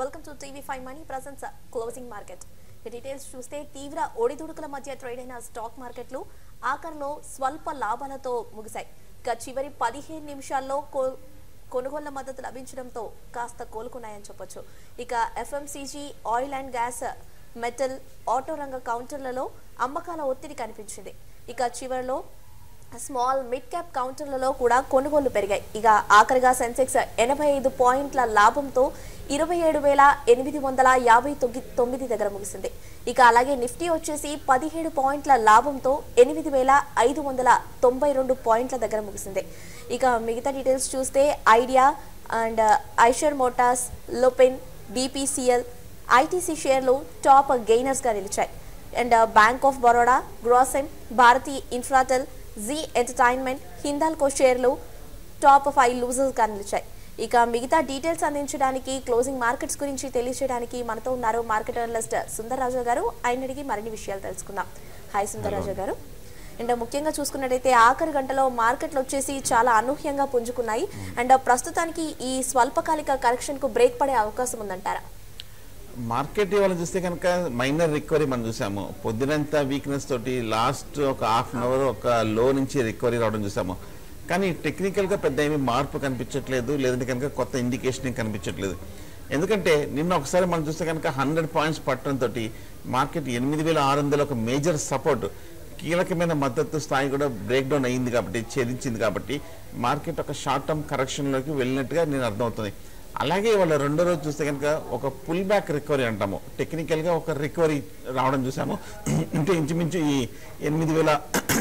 Welcome to TV five money presents closing market details చూస్తే తీవ్ర ఒడిదుడుకుల మధ్య ట్రేడ్ అయిన స్టాక్ మార్కెట్లు ఆఖరిలో స్వల్ప లాభాలతో ముగిశాయి ఇక చివరి పదిహేను నిమిషాల్లో కో- కొనుగోళ్ల మద్దతు లభించడంతో కాస్త కోలుకున్నాయని చెప్పొచ్చు ఇక FMCG oil and gas metal auto రంగ కౌంటర్లలో అమ్మకాల ఒత్తిడి కనిపించింది ఇక చివరిలో స్మాల్ మిడ్ క్యాప్ కౌంటర్లలో కూడా కొనుగోళ్లు పెరిగాయి ఇక ఆఖరిగా సెన్సెక్స్ ఎనభై ఐదు పాయింట్ల లాభంతో ఇరవై ఏడు వేల ఎనిమిది వందల యాభై తొమ్మిది తొమ్మిది దగ్గర ముగిసింది ఇక అలాగే నిఫ్టీ వచ్చేసి పదిహేడు పాయింట్ల లాభంతో ఎనిమిది వేల ఐదు వందల తొంభై రెండు పాయింట్ల దగ్గర ముగిసింది ఇక మిగతా డీటెయిల్స్ చూస్తే ఐడియా అండ్ ఐషర్ మోటార్స్ లోపెన్ బీపీసీఎల్ ఐటీసీ షేర్లు టాప్ గెయినర్స్గా నిలిచాయి and Bank of Baroda Grasim Bharti Infratel Zee entertainment Hindalco షేర్లు టాప్ ఫైవ్ లూజర్స్గా నిలిచాయి ఇక మిగతా డీటెయిల్స్ అందించడానికి క్లోజింగ్ మార్కెట్స్ గురించి తెలియజేయడానికి మనతో ఉన్నారు మార్కెట్ అనలిస్ట్ సుందరరాజు గారు ఆయన అడిగి మరిన్ని విషయాలు తెలుసుకుందాం హాయ్ సుందరరాజు గారు అండ్ ముఖ్యంగా చూసుకున్నట్టయితే ఆఖరి గంటలో మార్కెట్లు వచ్చేసి చాలా అనూహ్యంగా పుంజుకున్నాయి అండ్ ప్రస్తుతానికి ఈ స్వల్పకాలిక కరెక్షన్ కు బ్రేక్ పడే అవకాశం ఉందంటారా మార్కెట్ ఇవాళ చూస్తే కనుక మైనర్ రికవరీ మనం చూసాము పొద్దునంతా వీక్నెస్ తోటి లాస్ట్ ఒక హాఫ్ అన్ అవర్ ఒక లో నుంచి రికవరీ రావడం చూసాము కానీ టెక్నికల్ గా పెద్ద ఏమీ మార్పు కనిపించట్లేదు లేదంటే కనుక కొత్త ఇండికేషన్ ఏం కనిపించట్లేదు ఎందుకంటే నిన్న ఒకసారి మనం చూస్తే కనుక హండ్రెడ్ పాయింట్స్ పట్టడంతో మార్కెట్ ఎనిమిది వేల ఆరు వందల ఒక మేజర్ సపోర్ట్ కీలకమైన మద్దతు స్థాయి కూడా బ్రేక్ డౌన్ అయింది కాబట్టి ఛేదించింది కాబట్టి మార్కెట్ ఒక షార్ట్ టర్మ్ కరెక్షన్లోకి వెళ్ళినట్టుగా నేను అర్థమవుతుంది అలాగే ఇవాళ రెండో రోజు చూస్తే కనుక ఒక పుల్ బ్యాక్ రికవరీ అంటాము టెక్నికల్గా ఒక రికవరీ రావడం చూసాము అంటే ఇంచుమించు ఈ ఎనిమిది వేల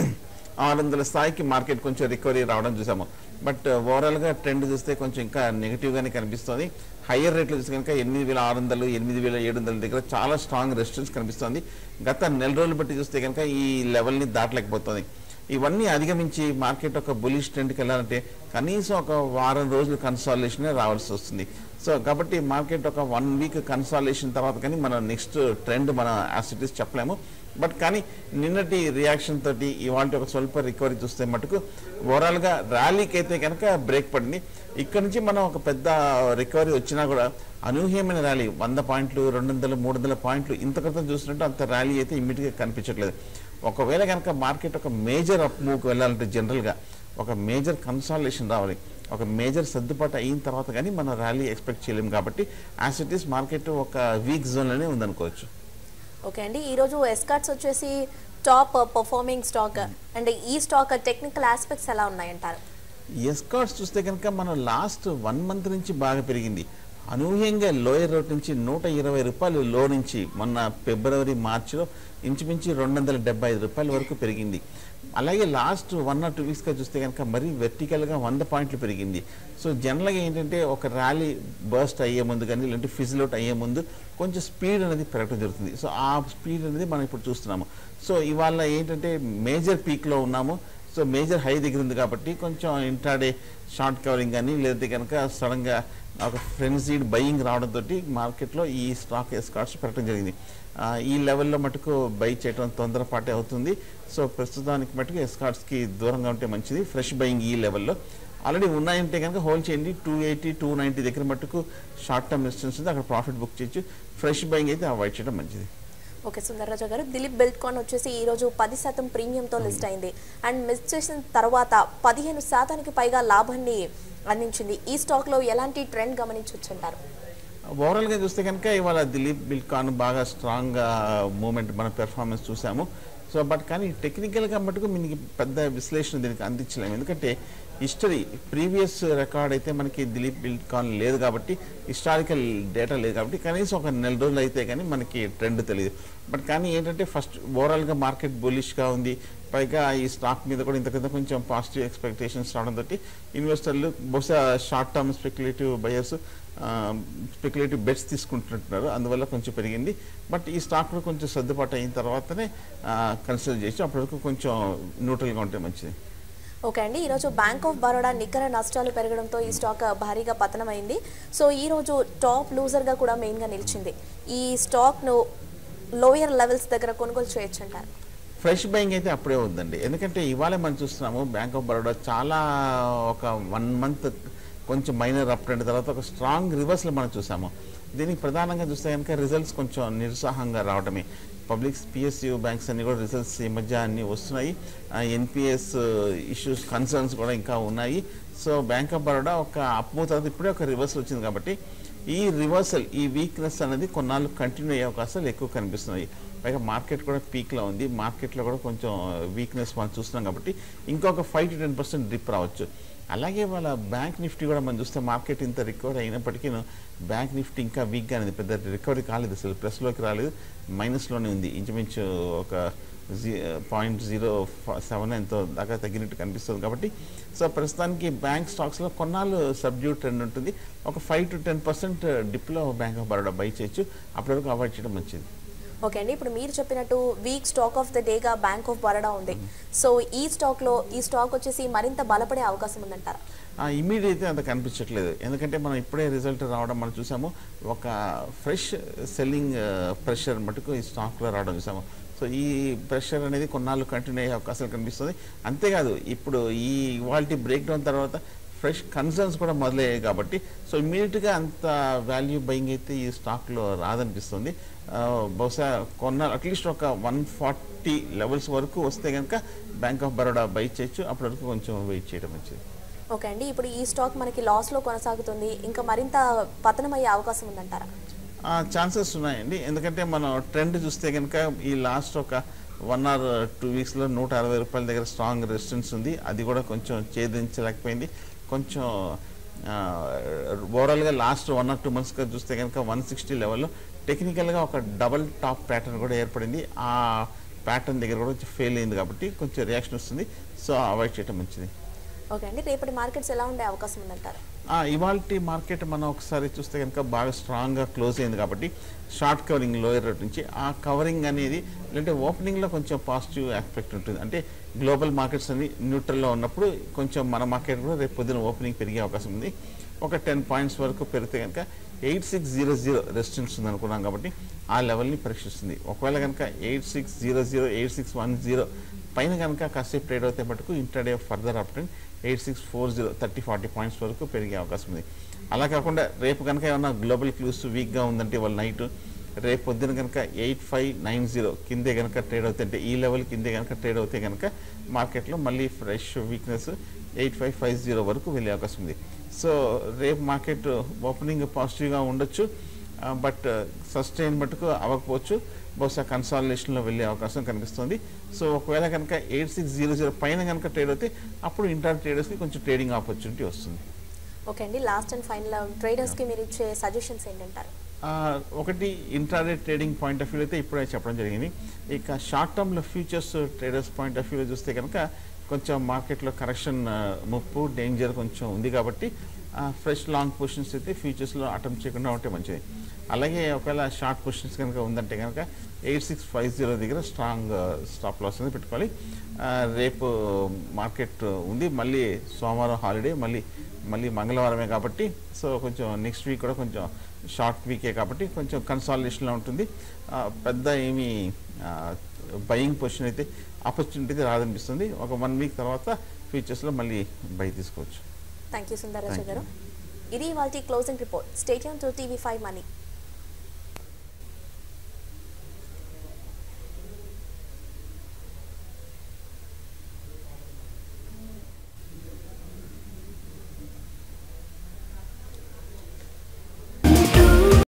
ఆరు వందల స్థాయికి మార్కెట్ కొంచెం రికవరీ రావడం చూసాము బట్ ఓవరాల్గా ట్రెండ్ చూస్తే కొంచెం ఇంకా నెగిటివ్గానే కనిపిస్తుంది హయ్యర్ రేట్లు చూస్తే కనుక ఎనిమిది వేల ఆరు వందలు ఎనిమిది వేల ఏడు వందల దగ్గర చాలా స్ట్రాంగ్ రెసిస్టెన్స్ కనిపిస్తుంది గత నెల రోజులు బట్టి చూస్తే కనుక ఈ లెవెల్ని దాటలేకపోతుంది ఇవన్నీ అధిగమించి మార్కెట్ ఒక బులిష్ ట్రెండ్కి వెళ్ళాలంటే కనీసం ఒక వారం రోజులు కన్సాలేషన్ రావాల్సి వస్తుంది సో కాబట్టి మార్కెట్ ఒక వన్ వీక్ కన్సాలేషన్ తర్వాత కానీ మన నెక్స్ట్ ట్రెండ్ మన యాసిటీస్ చెప్పలేము బట్ కానీ నిన్నటి రియాక్షన్ తోటి ఇవాళ ఒక స్వల్ప రికవరీ చూస్తే మటుకు ఓవరాల్గా ర్యాలీకి అయితే కనుక బ్రేక్ పడింది ఇక్కడ నుంచి మనం ఒక పెద్ద రికవరీ వచ్చినా కూడా అనూహ్యమైన ర్యాలీ వంద పాయింట్లు రెండు వందలు మూడు వందల పాయింట్లు ఇంత క్రితం చూసినట్టు అంత ర్యాలీ అయితే ఇమ్మీడియట్గా కనిపించట్లేదు ఒకవేళ కనుక మార్కెట్ ఒక మేజర్ అప్ మూవ్కి వెళ్ళాలంటే జనరల్గా ఒక మేజర్ కన్సాలేషన్ రావాలి ఒక మేజర్ సర్దుబాటు అయిన తర్వాత కానీ మనం ర్యాలీ ఎక్స్పెక్ట్ చేయలేము కాబట్టి యాజ్ ఇట్ ఈస్ మార్కెట్ ఒక వీక్ జోన్లోనే ఉందనుకోవచ్చు ఓకే అండి ఈరోజు ఎస్కాట్స్ వచ్చేసి టాప్ పర్ఫార్మింగ్ స్టాక్ అండ్ ఈ స్టాక్ టెక్నికల్ ఆస్పెక్ట్స్ ఎలా ఉన్నాయంటారు ఎస్కాట్స్ చూస్తే కనుక మనం లాస్ట్ వన్ మంత్ నుంచి బాగా పెరిగింది అనూహ్యంగా లోయర్ రోడ్ నుంచి నూట ఇరవై రూపాయలు లో నుంచి మొన్న ఫిబ్రవరి మార్చిలో ఇంచుమించు రెండు వందల డెబ్బై ఐదు రూపాయల వరకు పెరిగింది అలాగే లాస్ట్ వన్ ఆర్ టూ వీక్స్గా చూస్తే కనుక మరీ వెర్టికల్గా వంద పాయింట్లు పెరిగింది సో జనరల్గా ఏంటంటే ఒక ర్యాలీ బర్స్ట్ అయ్యే ముందు కానీ లేదంటే ఫిజిల్ అవుట్ అయ్యే ముందు కొంచెం స్పీడ్ అనేది పెరగడం జరుగుతుంది సో ఆ స్పీడ్ అనేది మనం ఇప్పుడు చూస్తున్నాము సో ఇవాళ ఏంటంటే మేజర్ పీక్లో ఉన్నాము సో మేజర్ హై దగ్గర ఉంది కాబట్టి కొంచెం ఇంట్రాడే షార్ట్ కవరింగ్ కానీ లేదంటే కనుక సడన్గా ఒక ఫ్రెన్సీడ్ బయింగ్ రావడంతో మార్కెట్లో ఈ స్టాక్ ఎస్కాట్స్ పెట్టడం జరిగింది ఆ, ఈ లెవెల్లో మటుకు బై చేయడం తొందరపాటే అవుతుంది సో ప్రస్తుతానికి మటుకు ఎస్కాట్స్కి దూరంగా ఉంటే మంచిది ఫ్రెష్ బయింగ్ ఈ లెవెల్లో ఆల్రెడీ ఉన్నాయంటే కనుక హోల్డ్ చేయండి టూ ఎయిటీ టూ నైంటీ దగ్గర మటుకు షార్ట్ టర్మ్ రెసిస్టెన్స్ ఉంది అక్కడ ప్రాఫిట్ బుక్ చేయొచ్చు ఫ్రెష్ బయింగ్ అయితే అవాయిడ్ చేయడం మంచిది ఓకే సుందరరాజు గారు దిలీప్ బిల్ట్కాన్ వచ్చేసి ఈ రోజు పది శాతం ప్రీమియంతో లిస్ట్ అయింది అండ్ మిస్ చేసిన తర్వాత పదిహేను శాతానికి పైగా లాభాన్ని అందించింది ఈ స్టాక్ లో ఎలాంటి ట్రెండ్ గమనించవచ్చు అంటారు ఓవరాల్గా చూస్తే కనుక ఇవాళ దిలీప్ బిల్కాన్ బాగా స్ట్రాంగ్ మూమెంట్ మన పెర్ఫార్మెన్స్ చూసాము సో బట్ కానీ టెక్నికల్గా మటుకు మనకి పెద్ద విశ్లేషణ దీనికి అందించలేము ఎందుకంటే హిస్టరీ ప్రీవియస్ రికార్డ్ అయితే మనకి దిలీప్ బిల్కాన్ లేదు కాబట్టి హిస్టారికల్ డేటా లేదు కాబట్టి కనీసం ఒక నెల రోజులు అయితే కానీ మనకి ట్రెండ్ తెలియదు బట్ కానీ ఏంటంటే ఫస్ట్ ఓవరాల్గా మార్కెట్ బులిష్గా ఉంది పైగా ఈ స్టాక్ మీద కూడా ఇంత క్రితం కొంచెం పాజిటివ్ ఎక్స్పెక్టేషన్స్ రావడంతో ఇన్వెస్టర్లు బహుశా short term speculative buyers speculative bets తీసుకుంటున్నారు అందువల్ల కొంచెం పెరిగింది బట్ ఈ స్టాక్లో కొంచెం సర్దుబాటు అయిన తర్వాతనే కన్సిడర్ చేసి అప్పటివరకు కొంచెం న్యూట్రల్గా ఉంటే మంచిది ఓకే అండి ఈరోజు బ్యాంక్ ఆఫ్ బరోడా నికర నష్టాలు పెరగడంతో ఈ స్టాక్ భారీగా పతనమైంది సో ఈ రోజు టాప్ లూజర్గా కూడా మెయిన్గా నిలిచింది ఈ స్టాక్ను లోయర్ లెవెల్స్ దగ్గర కొనుగోలు చేయొచ్చు అంటారు ఫ్రెష్ బయింగ్ అయితే అప్పుడే వద్దండి ఎందుకంటే ఇవాళ మనం చూస్తున్నాము బ్యాంక్ ఆఫ్ బరోడా చాలా ఒక వన్ మంత్ కొంచెం మైనర్ అప్ ట్రెండ్ తర్వాత ఒక స్ట్రాంగ్ రివర్సల్ మనం చూసాము దీనికి ప్రధానంగా చూస్తే కనుక రిజల్ట్స్ కొంచెం నిరుత్సాహంగా రావడమే పబ్లిక్ పిఎస్యూ బ్యాంక్స్ అన్ని కూడా రిజల్ట్స్ ఈ మధ్య అన్ని వస్తున్నాయి ఎన్పిఎస్ ఇష్యూస్ కన్సర్న్స్ కూడా ఇంకా ఉన్నాయి సో బ్యాంక్ ఆఫ్ బరోడా ఒక అప్మూ తర్వాత ఇప్పుడే ఒక రివర్సల్ వచ్చింది కాబట్టి ఈ రివర్సల్ ఈ వీక్నెస్ అనేది కొన్నాళ్ళు కంటిన్యూ అయ్యే అవకాశాలు ఎక్కువ కనిపిస్తున్నాయి పైగా మార్కెట్ కూడా పీక్లో ఉంది మార్కెట్లో కూడా కొంచెం వీక్నెస్ మనం చూస్తున్నాం కాబట్టి ఇంకొక five to ten percent dip రావచ్చు అలాగే వాళ్ళ బ్యాంక్ నిఫ్టీ కూడా మనం చూస్తే మార్కెట్ ఇంత రికవర్ అయినప్పటికీ బ్యాంక్ నిఫ్టీ ఇంకా వీక్గా అనేది పెద్ద రికవరీ కాలేదు అసలు ప్లస్లోకి రాలేదు మైనస్లోనే ఉంది ఇంచుమించు ఒక జీ పాయింట్ జీరో సెవెన్ ఎంతో దాకా తగ్గినట్టు కనిపిస్తుంది కాబట్టి సో ప్రస్తుతానికి బ్యాంక్ స్టాక్స్లో కొన్నాళ్ళు సబ్డ్యూ ట్రెండ్ ఉంటుంది ఒక ఫైవ్ టు టెన్ పర్సెంట్ డిప్లో బ్యాంక్ ఆఫ్ బరోడా బై చేయొచ్చు అప్పటి వరకు అవాయిడ్ చేయడం మంచిది ఓకే అండి ఇప్పుడు మీరు చెప్పినట్టు వీక్ స్టాక్ ఆఫ్ ద డేగా బ్యాంక్ ఆఫ్ బరోడా ఉంది సో ఈ స్టాక్ లో ఈ స్టాక్ వచ్చేసి మరింత బలపడే అవకాశం ఉందంటారా ఇమీడియట్ అంత కనిపించట్లేదు ఎందుకంటే మనం ఇప్పుడే రిజల్ట్ రావడం మనం చూసాము ఒక ఫ్రెష్ సెల్లింగ్ ప్రెషర్ మటుకు ఈ స్టాక్లో రావడం చూసాము సో ఈ ప్రెషర్ అనేది కొన్నాళ్ళు కంటిన్యూ అయ్యే అవకాశాలు కనిపిస్తుంది అంతేకాదు ఇప్పుడు ఈ ఇవాల్టి బ్రేక్ డౌన్ తర్వాత ఫ్రెష్ కన్సర్న్స్ కూడా మొదలయ్యాయి కాబట్టి సో ఇమీడియట్గా అంత వాల్యూ బయింగ్ అయితే ఈ స్టాక్లో రాదనిపిస్తుంది ఆ, బహుశా కొన్న అట్లీస్ట్ ఒక వన్ ఫార్టీ లెవెల్స్ వరకు వస్తే కనుక బ్యాంక్ ఆఫ్ బరోడా బై చేయొచ్చు అప్పటి వరకు కొంచెం వెయిట్ చేయడం మంచిది ఓకే అండి ఇప్పుడు ఈ స్టాక్ మనకి లాస్ లో కొనసాగుతుంది ఇంకా మరింత పతనం అయ్యే అవకాశం ఉందంటారా ఛాన్సెస్ ఉన్నాయండి ఎందుకంటే మనం ట్రెండ్ చూస్తే కనుక ఈ లాస్ట్ ఒక వన్ ఆర్ టూ వీక్స్లో నూట అరవై రూపాయల దగ్గర స్ట్రాంగ్ రెసిస్టెన్స్ ఉంది అది కూడా కొంచెం ఛేదించలేకపోయింది కొంచెం ఓవరాల్గా లాస్ట్ వన్ ఆర్ టూ మంత్స్గా చూస్తే కనుక వన్ సిక్స్టీ లెవెల్లో టెక్నికల్గా ఒక డబల్ టాప్ ప్యాటర్న్ కూడా ఏర్పడింది ఆ ప్యాటర్న్ దగ్గర కూడా ఫెయిల్ అయింది కాబట్టి కొంచెం రియాక్షన్ వస్తుంది సో అవాయిడ్ చేయడం మంచిది ఓకే అండి రేపటి మార్కెట్స్ ఎలా ఉండే అవకాశం ఉందంటారా ఇవాళ మార్కెట్ మనం ఒకసారి చూస్తే కనుక బాగా స్ట్రాంగ్గా క్లోజ్ అయింది కాబట్టి షార్ట్ కవరింగ్ లోయర్ రేట్ నుంచి ఆ కవరింగ్ అనేది లేదంటే ఓపెనింగ్లో కొంచెం పాజిటివ్ ఆస్పెక్ట్ ఉంటుంది అంటే గ్లోబల్ మార్కెట్స్ అన్ని న్యూట్రల్లో ఉన్నప్పుడు కొంచెం మన మార్కెట్ కూడా రేపు పొద్దున ఓపెనింగ్ పెరిగే అవకాశం ఉంది ఒక టెన్ పాయింట్స్ వరకు పెరిగితే కనుక eight six zero zero resistance ఉంది అనుకున్నాం కాబట్టి ఆ లెవెల్ని పరీక్షిస్తుంది ఒకవేళ కనుక eight six zero zero eight six one zero పైన కనుక కాసేపు ట్రేడ్ అవుతే మటుకు interday further up trend eight six four zero thirty forty points వరకు పెరిగే అవకాశం ఉంది అలా కాకుండా రేపు కనుక ఏమన్నా గ్లోబల్ క్లూస్ వీక్గా ఉందంటే వాళ్ళ నైట్ రేపు పొద్దున కనుక ఎయిట్ ఫైవ్ నైన్ జీరో కిందే కనుక ట్రేడ్ అవుతే అంటే ఈ లెవెల్ కిందే కనుక ట్రేడ్ అవుతే కనుక మార్కెట్లో మళ్ళీ fresh weakness eight five five zero వరకు వెళ్ళే అవకాశం ఉంది సో రేపు మార్కెట్ ఓపెనింగ్ పాజిటివ్గా ఉండొచ్చు బట్ సస్టైన్ మటుకు అవ్వకపోవచ్చు బహుశా కన్సాలిడేషన్లో వెళ్ళే అవకాశం కనిపిస్తుంది సో ఒకవేళ కనుక ఎయిట్ సిక్స్ జీరో జీరో పైన కనుక ట్రేడ్ అవుతే అప్పుడు ఇంటర్ ట్రేడర్స్కి కొంచెం ట్రేడింగ్ ఆపర్చునిటీ వస్తుంది ఓకే అండి లాస్ట్ అండ్ ఫైనల్ ట్రేడర్స్ కి మీరు ఇచ్చే సజెషన్స్ ఏంటంటారు ఆ, ఒకటి intraday trading point of view అయితే ఇప్పుడే చెప్పడం జరిగింది ఇక షార్ట్ టర్మ్లో ఫ్యూచర్స్ ట్రేడర్స్ పాయింట్ ఆఫ్ వ్యూలో చూస్తే కనుక కొంచెం మార్కెట్లో కరెక్షన్ ముప్పు డేంజర్ కొంచెం ఉంది కాబట్టి ఫ్రెష్ లాంగ్ పొజిషన్స్ అయితే ఫ్యూచర్స్లో అటెంప్ట్ చేయకుండా ఉంటే మంచిది అలాగే ఒకవేళ షార్ట్ పొజిషన్స్ కనుక ఉందంటే కనుక ఎయిట్ సిక్స్ ఫైవ్ జీరో దగ్గర స్ట్రాంగ్ స్టాప్ లాస్ అనేది పెట్టుకోవాలి ఆ, రేపు మార్కెట్ ఉంది మళ్ళీ సోమవారం హాలిడే మళ్ళీ మళ్ళీ మంగళవారమే కాబట్టి సో కొంచెం నెక్స్ట్ వీక్ కూడా కొంచెం షార్ట్ వీకే కాబట్టి కొంచెం కన్సాలిడేషన్లో ఉంటుంది ఆ, పెద్ద ఏమీ బయింగ్ పొజిషన్ అయితే ఆపర్చునిటీ అయితే రాదనిపిస్తుంది ఒక వన్ వీక్ తర్వాత ఫ్యూచర్స్లో మళ్ళీ బై తీసుకోవచ్చు thank you Sundararaju Thank you. గారు ఇది వాళ్ళ closing report state to TV five money